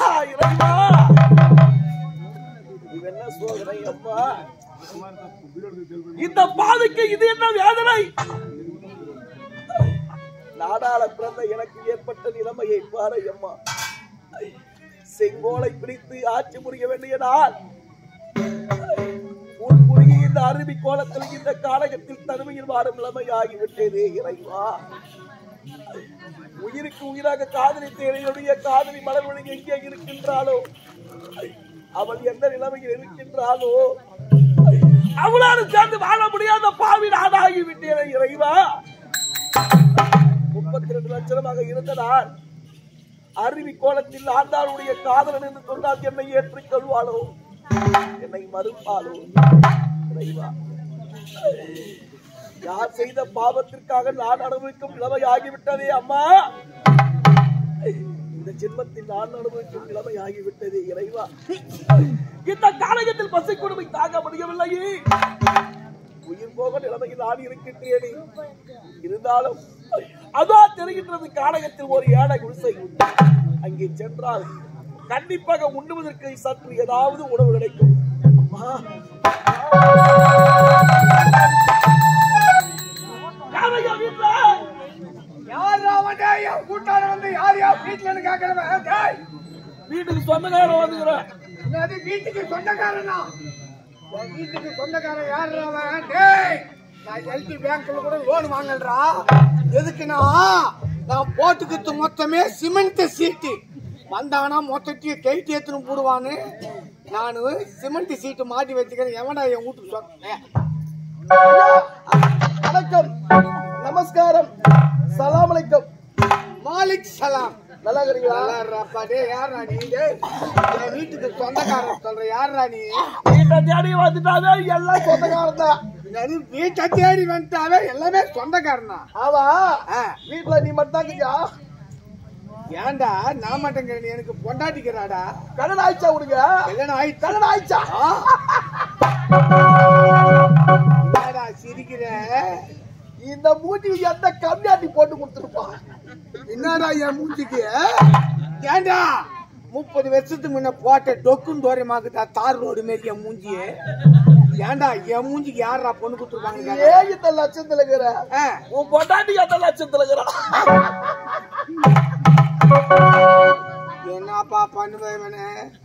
இறைவா இது என்ன சோதனை அம்மா இந்த பாதைக்கு இது என்ன வேதனை நாடாள பிறந்த எனக்கு ஏற்பட்ட நிலைமையை பாரு அம்மா செங்கோலை பிடித்து ஆட்சி முடிய வேண்டிய நாள் உன் குறுகி இந்த அருவி கோலத்தில் இந்த காலகத்தில் தனிமையில் வாடும் நிலைமை ஆகிவிட்டதே இறைவா உயிருக்கு உயிராக காதலித்த என்னுடைய காதலி மலர்மொழி எங்கே இருக்கின்றாளோ அவள் எந்த நிலைமையில் இருக்கின்றாளோ அவளோடு சேர்ந்து வாழ முடியாத பாவி நாடாகி விட்டேனே இறைவா முப்பத்தி ரெண்டு லட்சமாக இருந்த நான் அருவி கோலத்தில் ஆண்டாளுடைய காதலன் என்று சொன்னால் என்னை ஏற்றுக் கொள்வாளோ என்னை மறுப்பாளோ இறைவா யார் செய்த பாவத்திற்காக நான் அனுபவிக்கும் நிலைமை ஆகிவிட்டதே அம்மா இந்த ஜென்மத்தில் நான் அனுபவிக்கும் நிலைமை ஆகிவிட்டதே இறைவா இந்த காலகத்தில் பசி கொடுமை தாங்க முடியவில்லையே உயிர் போக நிலைமையில் நான் இருக்கின்றேனே இருந்தாலும் அதோ தெரிகின்றது காடகத்தில் ஒரு ஏழை குடிசை உண்டு. அங்கே சென்றால் கண்டிப்பாக உண்ணுவதற்கு சற்று ஏதாவது உணவு கிடைக்கும் அம்மா யாரையா வீட்டுல? யார் அவன் என் கூட்டாளி வந்து யார் யார் வீட்டுலன்னு கேட்கறவன் டேய் வீட்டுக்கு சொந்தக்காரன் வந்துக்கிறேன் என்னது வீட்டுக்கு சொந்தக்காரனா உன் வீட்டுக்கு சொந்தக்காரன் யார் அவன் டேய் நான் எல்டி பேங்க்ல கூட லோன் வாங்கல்றா எதுக்குன்னா நான் போட்டுக்கிறது மொத்தமே சிமெண்ட் சீட்டு வந்தானா மொத்தத்தையும் கைட்டு ஏத்துன்னு போடுவான்னு நான் சிமெண்ட் சீட்டு மாட்டி வச்சுக்கிறேன் எவன்டா என் வீட்டுக்கு சொன்னேன் வணக்கம் நமஸ்காரம் சலாம் அலைக்கம் மாலிக் சலாம் நல்லா இருக்கிறீங்களா நல்லா இருப்பா டேய் யாரா நீ டேய் என் வீட்டுக்கு சொந்தக்காரன் சொல்ற யாரா நீ வீட்டை தேடி வந்துட்டாவே எல்லாம் சொந்தக்காரன் தான் அது வீட்டை தேடி வந்துட்டாவே எல்லாமே சொந்தக்காரனா ஆமா ஆ, வீட்டுல நீ மட்டும் தான் இருக்கியா? ஏன்டா நான் மாட்டேங்கிறேன் நீ எனக்கு பொண்டாட்டிக்கிறாடா கல்யாணம் ஆயிடுச்சா உனக்கு கல்யாணம் ஆயிடுச்சு கல்யாணம் ஆயிடுச்சா என்னடா சிரிக்கிற இந்த மூஞ்சிக்கு எந்த கம்மியாட்டி போட்டு கொடுத்துருப்பான் என்னடா என் மூஞ்சிக்கு ஏன்டா முப்பது வருஷத்துக்கு முன்ன போட்ட டொக்கும் தோரமாக்குதா தார் ரோடு மாரி என் மூஞ்சியே ஏன்டா என் மூஞ்சிக்கு யாரா பொண்ணு கொடுத்துருப்பாங்க ஏன் இந்த லட்சத்துல இருக்கிற உன் பொண்டாட்டி எந்த லட்சத்துல இருக்கிறா என்னப்பா பண்ணுவேவனே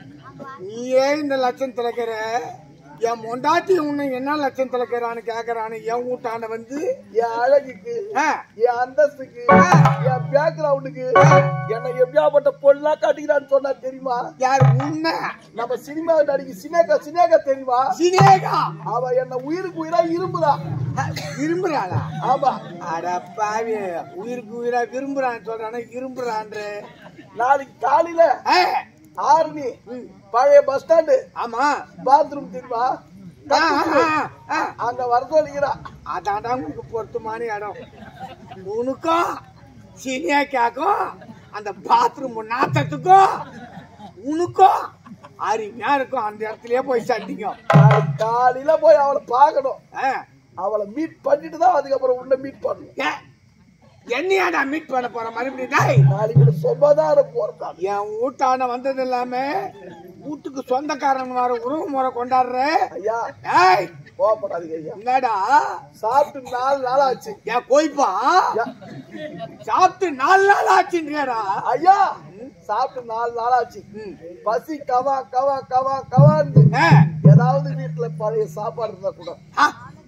நீயே இந்த லட்சம் திறக்கிற என் மொண்டாட்டி உன்னை என்ன லட்சம் திறக்கிறான்னு கேக்குறான்னு என் வீட்டாண்ட வந்து என் அழகுக்கு ஆ, என் அந்தஸ்துக்கு என் பேக்ரவுண்டுக்கு என்னை எப்படியாப்பட்ட பொருளா காட்டிக்கிறான்னு சொன்னா தெரியுமா யார் உன்ன நம்ம சினிமா நடிகை சினேகா சினேகா தெரியுமா சினேகா அவ என்ன உயிருக்கு உயிரா இரும்புறா விரும்புறாளா ஆமா அட பாவி உயிருக்கு உயிரா விரும்புறான்னு சொல்றானே இரும்புறான்ற நாளைக்கு காலையில ஏ, ஆரணி பழைய பஸ் ஸ்டாண்டு ஆமா பாத்ரூம் தெரியுமா ஆ, ஆ, ஆ, ஆ. அங்க வர சொல்லிக்கிறா அதான்டா உனக்கு பொருத்தமான இடம் உனக்கும் சினியாக்காக்கும் அந்த பாத்ரூம் நாத்தத்துக்கும் உனக்கும் அருமையா இருக்கும் அந்த இடத்துலயே போய் சந்திக்கும் நாளைக்கு காலையில போய் அவளை பார்க்கணும் ஆ, அவளை மீட் பண்ணிட்டு தான் அதுக்கப்புறம் உன்னை மீட் பண்ணணும் ஏ, என்னையாடா மீட் பண்ண போற மறுபடியும் டேய் நாளைக்கு சொம்பதார போறதா என் வீட்டான வந்தது இல்லாம வீட்டுக்கு சொந்தக்காரன் வர உறவு முறை கொண்டாடுற ஐயா ஏய் கோபப்படாதீங்க ஐயா என்னடா சாப்பிட்டு நாலு நாள் ஆச்சு என் கோய்ப்பா ஐயா, சாப்பிட்டு நாலு நாள் ஆச்சுன்றியாடா ஐயா சாப்பிட்டு நாலு நாள் ஆச்சு ம். பசி கவா கவா கவா கவான்னு ஏ, ஏதாவது வீட்டுல பழைய சாப்பாடு இருந்தா கூட ஆ,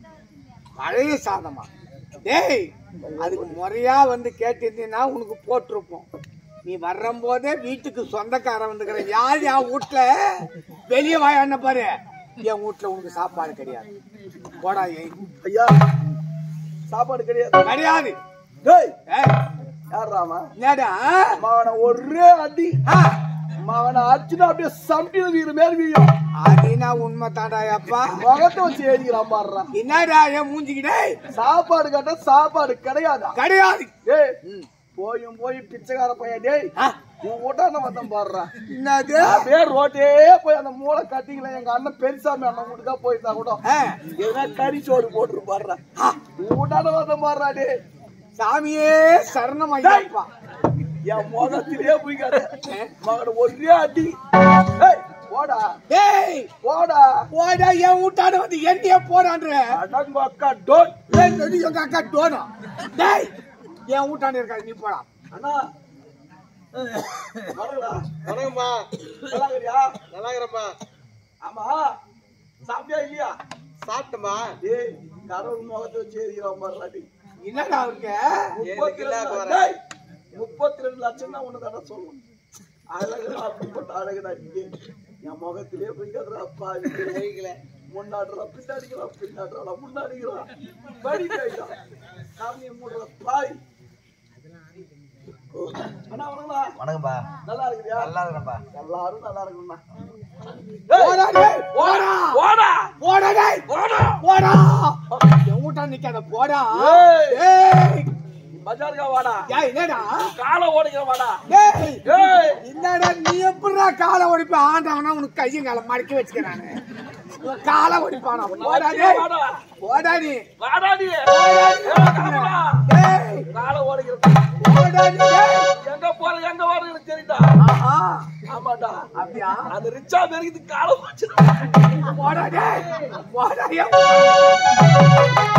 பழைய சாதமா டேய் அதுக்கு முறையா வந்து கேட்டிருந்தீங்கன்னா உனக்கு போட்டிருப்போம் நீ வர்றம்போதே வீட்டுக்கு சொந்தக்காரன் வந்துக்கிற யார் என் வீட்டுல வெளியே வாயான்னு பாரு என் வீட்டுல உனக்கு சாப்பாடு கிடையாது போடா ஏய் ஐயா சாப்பாடு கிடையாது கிடையாது டேய் ஏய், யார் ராமா என்னடா மகனை ஒரே அடி ஆ, மகனை அடிச்சுட்டு அப்படியே சம்பியில வீர மேல் வீயும் அதுனா உண்மை தாண்டா அப்பா முகத்தை வச்சு ஏறிக்கிறான் பாடுறான் என்னடா என் மூஞ்சிக்கிட்டே சாப்பாடு கேட்டா சாப்பாடு கிடையாதா கிடையாது டேய் ம். போயும் போய் பிச்சைக்கார பையன் டேய் ஆ, உன் வீட்டான வந்தம் பாடுறான் என்னது அப்படியே ரோட்டே போய் அந்த மூளை கட்டிங்கள எங்க அண்ணன் பெருசாமி அண்ணன் வீட்டு தான் போயிருந்தா கூட ஆ, எதுனா கறி சோறு போட்டு பாடுறான் ஆ, உன் வீட்டான வந்தம் பாடுறா டேய் சாமியே சரணம் ஐயாப்பா என் முகத்திலே போய்க்காத மகன ஒரே அடி ஏய், போடா டேய் போடா போடா என் வீட்டான வந்து என்னைய போடான்ற அடங்க அக்கா டோன் ஏய் சொல்லி எங்க அக்கா டோனா டேய் என் வீட்டான இருக்காது நீ போடா அண்ணா வணக்கம்டா வணக்கம்மா நல்லா இருக்கிறியா நல்லா இருக்கிறப்பா ஆமா சாப்பிட்டியா இல்லையா சாப்பிட்டமா டேய் கடவுள் முகத்தை வச்சு எரிக்கிறோம் பாருடி என்னடா அவருக்கு முப்பத்தி இல்ல, ரெண்டு போறேன். டேய், முப்பத்தி ரெண்டு லட்சம் தான் ஒண்ணு தானே சொல்லணும் அழகு அப்படிப்பட்ட அழகுடா நீங்க என் முகத்திலே போய்க்காதுடா அப்பா முன்னாடுறா பின்னாடிக்கிறா பின்னாடுறா முன்னாடிக்கிறா படி கைடா சாமியை மூடுற பாய் ஓ, அண்ணா வணக்கம்ண்ணா வணக்கம்ப்பா நல்லா இருக்கிறியா நல்லா இருக்கிறப்பா எல்லாரும் நல்லா இருக்கணும்ண்ணா போடா டேய் போடா போடா போடா டேய் போடா போடா என் வீட்டான நிக்காத போடா ஏய். ஏய் பஜாருக்கா வாடா ஏய் என்னடா காலை ஓடிக்கிற வாடா ஏய் ஏய் என்னடா நீ எப்படிடா காலை ஒடிப்ப ஆண்டவனா உனக்கு கையும் காலை மடக்கி வச்சுக்கிறானு உன் காலை ஒடிப்பானா போடா டேய் வாடா போடா நீ வாடா நீ ஏய், கிளம்புடா. டேய் காலை ஓடிக்கிற போடா நீ டேய் எங்க போற எங்க வர எனக்கு தெரியுதா ஆஹா ஆமாடா அப்படியா அந்த ரிச்சா பெருக்குது காலை வச்சு போடா டேய் போடா என் வீட்டான.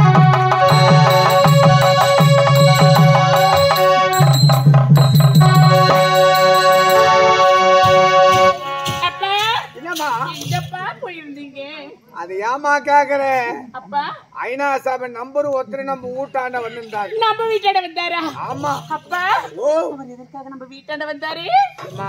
அப்பா என்னம்மா எங்கப்பா போயிருந்தீங்க அது ஏமா கேக்குற அப்பா ஐநா சபை நம்பர் ஒருத்தர் நம்ம வீட்டாண்ட வந்திருந்தாரு நம்ம வீட்டாண்ட வந்தாரா ஆமா அப்பா ஓ அவர் எதற்காக நம்ம வீட்டாண்ட வந்தாரு அம்மா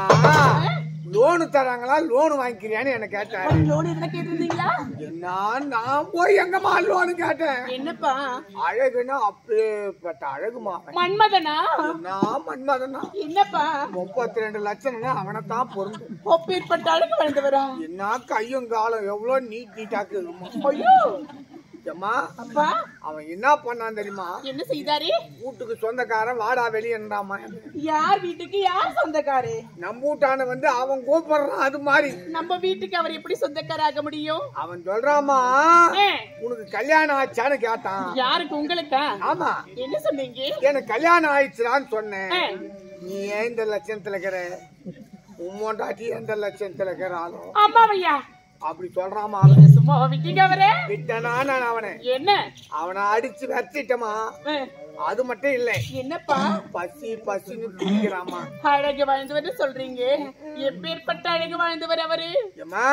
லோனு தராங்களா லோனு வாங்கிக்கிறியான்னு என்ன கேட்டாரு லோன் எதுனா கேட்டிருந்தீங்களா என்ன நான் போய் எங்கம்மா லோனு கேட்டேன் என்னப்பா அழகுன்னா அப்பேற்பட்ட அழகுமா அவன். மன்மதனா நான் மன்மதனா என்னப்பா முப்பத்தி ரெண்டு லட்சம்னா அவனைத்தான் பொருந்தும் ஒப்பேற்பட்ட அழகு வளர்ந்தவரா என்ன கையும் காலம் எவ்வளவு நீட் நீட்டாக்கு இருக்குமா ஐயோ ஏம்மா அப்பா அவன் என்ன பண்ணான் தெரியுமா என்ன செய்தாரு வீட்டுக்கு சொந்தக்காரன் வாடா வெளியன்றாமா யார் வீட்டுக்கு யார் சொந்தக்காரு நம்ம வீட்டான வந்து அவன் கூப்பிடுறான் அது மாதிரி நம்ம வீட்டுக்கு அவர் எப்படி சொந்தக்காராக முடியும் அவன் சொல்றாமா ஏ, உனக்கு கல்யாணம் ஆச்சான்னு கேட்டான் யாருக்கு உங்களுக்கா ஆமா என்ன சொன்னீங்க எனக்கு கல்யாணம் ஆயிடுச்சுடான்னு சொன்னேன் ஏ, நீ ஏன் இந்த லட்சத்துல இருக்கிற உம்மோண்டாட்டி எந்த லட்சத்துல இருக்கிறாளோ ஆமாவையா அப்படி சொல்றாமா அவன் சும்மா விட்டீங்க அவரே விட்டனா நான் அவனை என்ன அவனை அடிச்சு வச்சிட்டமா ஏ, அது மட்டும் இல்லை என்னப்பா பசி பசின்னு துடிக்கிறாமா அழகு வாழ்ந்தவர் சொல்றீங்க எப்பேற்பட்ட அழகு வாழ்ந்தவர் அவரு ஏம்மா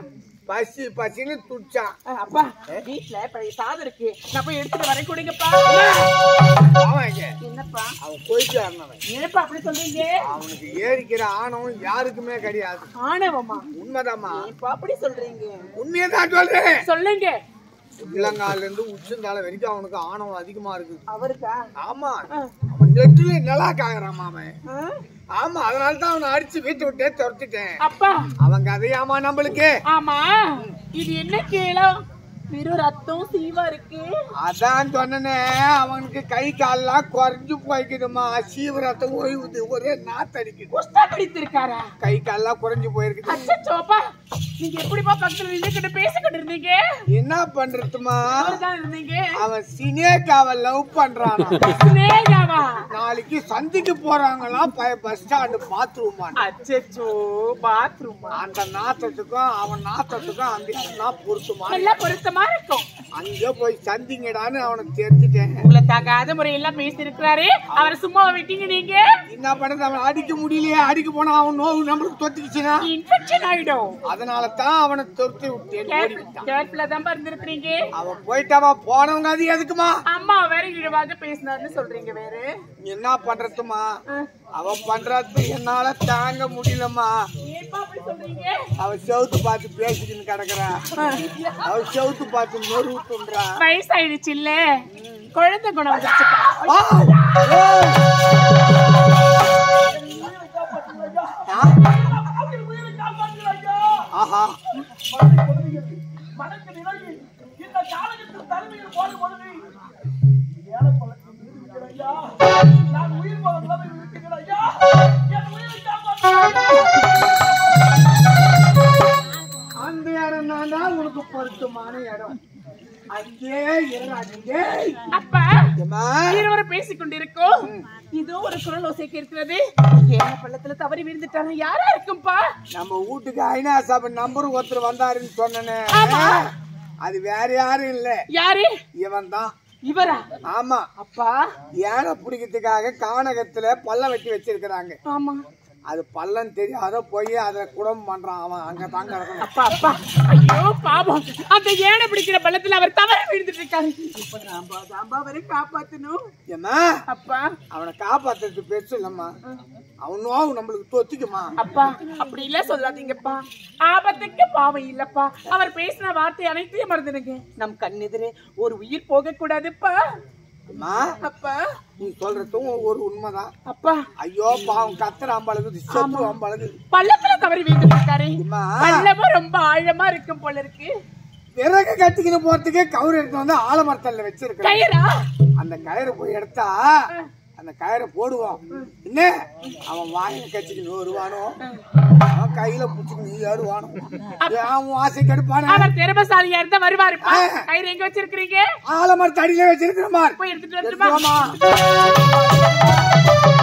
பசி பசின்னு துடிச்சான் அஹ், அப்பா வீட்ல பழைய சாதம் இருக்கு நான் போய் எடுத்துட்டு வரேன் கொடுங்கப்பா அவன் இங்க. என்னப்பா அவன் போயிட்டு அவன் ஏப்பா அப்படி சொல்றீங்க அவனுக்கு ஏறிக்கிற ஆணவம் யாருக்குமே கிடையாது ஆணவமா உண்மைதாம்மா ஏப்பா அப்படி சொல்றீங்க உண்மையை தான் சொல்றேன் சொல்லுங்க உள்ளங்கால இருந்து உச்சந்தால வரைக்கும் அவனுக்கு ஆணவம் அதிகமா இருக்கு அவருக்கா ஆமா அஹ், அவன் நெற்றில நிலா காக்குறான் அவன் அஹ், ஆமா அதனால தான் அவனை அடிச்சு வீட்டு விட்டே துரத்திட்டேன் அப்பா அவன் கதையாமா நம்மளுக்கு ஆமா இது என்ன கேளம் வெறும் ரத்தம் சீவா இருக்கு அதான் சொன்னனே அவனுக்கு கை கால்லாம் குறைஞ்சு போய்க்குதுமா சீவிரத்தை ஓய்வுது ஒரே நாத்தடிக்குது குஸ்தா பிடித்திருக்காரா கை கால்லாம் குறைஞ்சு போயிருக்குது அச்சச்சோப்பா நீங்க எப்படிப்பா பக்கத்துல நின்னுக்கிட்டு பேசிக்கிட்டு இருந்தீங்க என்ன பண்றதுமா அவர்தான் இருந்தீங்க அவன் சினேகாவை லவ் பண்றானா சினேகாவா நாளைக்கு சந்திக்கு போறாங்களாம் பஸ் ஸ்டாண்டு பாத்ரூமா அச்சச்சோ பாத்ரூமா அந்த நாத்தத்துக்கும் அவன் நாத்தத்துக்கும் அந்த இடம்லாம் பொருத்துமா நல்லா பொருத்தமா இருக்கும் அங்கே போய் சந்திங்கடான்னு அவனை தெரிஞ்சுட்டேன் உங்களை தகாத முறையெல்லாம் பேசி இருக்கிறாரு அவரை சும்மா விட்டீங்க நீங்க என்ன பண்ணது அவன் அடிக்க முடியலையே அடிக்க போனா அவன் நோவு நம்மளுக்கு தொத்திக்கிச்சுன்னா இன்ஃபெக்ஷன் ஆயிடும் அதனால தான் அவனை தொத்தி விட்டேன் ஓடி விட்டான் கேர்ஃபுல்லா தான் இருந்திருக்கிறீங்க அவன் போயிட்டாமா போனவங்க அது எதுக்குமா அம்மா வேற இழிவாக பேசினாருன்னு சொல்றீங்க வேற என்ன பண்றதுமா அஹ், அவன் பண்றது என்னால தாங்க முடியலம்மா ஏப்பா அப்படி சொல்றீங்க அவன் செவுத்து பார்த்து பேசிக்கின்னு கிடக்குறா அவன் செவுத்து பார்த்து நொறு விட்டுன்றா வயசாயிடுச்சு இல்ல குழந்தை குணம் வந்துருச்சுப்பா ஆ! ஏய்! ஆ? ஆஹா மனக்கு நிலையில் இந்த காலகட்டத்தில் தலைமையில் போடும் பொழுது ஏழை பழக்கம் இருக்கிற ஐயா நான் உயிர் போக நிலைமையில் இருக்கிற ஐயா என் உயிரை காப்பாற்ற அந்த இடம் தான் உனக்கு பொருத்தமான இடம் அங்கே இறங்காதீங்க அப்பா ஏம்மா, இருவரும் பேசிக் கொண்டிருக்கோம் இதோ ஒரு குரல் ஓசை கேட்கிறது ஏன பள்ளத்துல தவறி விழுந்துட்டாங்க யாரா இருக்கும்பா நம்ம வீட்டுக்கு ஐநா சபை நம்பர் ஒருத்தர் வந்தாருன்னு சொன்னனே ஆமா. அது வேற யாரும் இல்ல யாரு இவன் தான் இவரா ஆமா அப்பா யானை பிடிக்கிறதுக்காக கானகத்துல பள்ளம் வெட்டி வச்சிருக்கிறாங்க ஆமா அது பள்ளம் தெரியாத போய் அதுல குடம் பண்றான் அவன் அங்க தாங்க இருக்கணும் அப்பா அப்பா ஐயோ பாவம் அந்த ஏனை பிடிக்கிற பள்ளத்துல அவர் தவறி விழுந்துட்டு இருக்காரு இப்ப நாம தாம்பா அவரை காப்பாத்தணும் ஏம்மா அப்பா அவனை காப்பாத்துறது பெருசு இல்லம்மா அவனும் நம்மளுக்கு தொத்திக்குமா அப்பா அப்படி இல்ல சொல்லாதீங்கப்பா ஆபத்துக்கு பாவம் இல்லப்பா அவர் பேசின வார்த்தை அனைத்தையும் மறந்துடுங்க நம் கண்ணெதிரே ஒரு உயிர் போக கூடாதுப்பா அம்மா அப்பா நீ சொல்றதும் ஒரு உண்மைதான் அப்பா ஐயோ பாவம் கத்துற அம்பளகுது செத்து அம்பளகு பள்ளத்துல தவறி விழுந்துட்டு இருக்காரு அம்மா பள்ளமும் ரொம்ப ஆழமா இருக்கும் போல இருக்கு விறகு கட்டிக்கின்னு போறதுக்கே கவுரு எடுத்து வந்து ஆலமரத்தல்ல வச்சிருக்க கயிறா அந்த கயிறை போய் எடுத்தா அந்த கயிறை போடுவோம் என்ன அவன் வாயில கச்சிக்கின்னு வருவானோ அவன் கையில புடிச்சுக்கின்னு ஏறுவானோ அவன் ஆசை கெடுப்பானே அவர் திறமசாலியா இருந்தா வருவாருப்பா கயிறு எங்க வச்சிருக்கீங்க ஆலமரத்து அடியில வச்சிருக்கிற மாதிரி போய் எடுத்துட்டு வந்துருமா எடுத்துட்டு வாம்மா.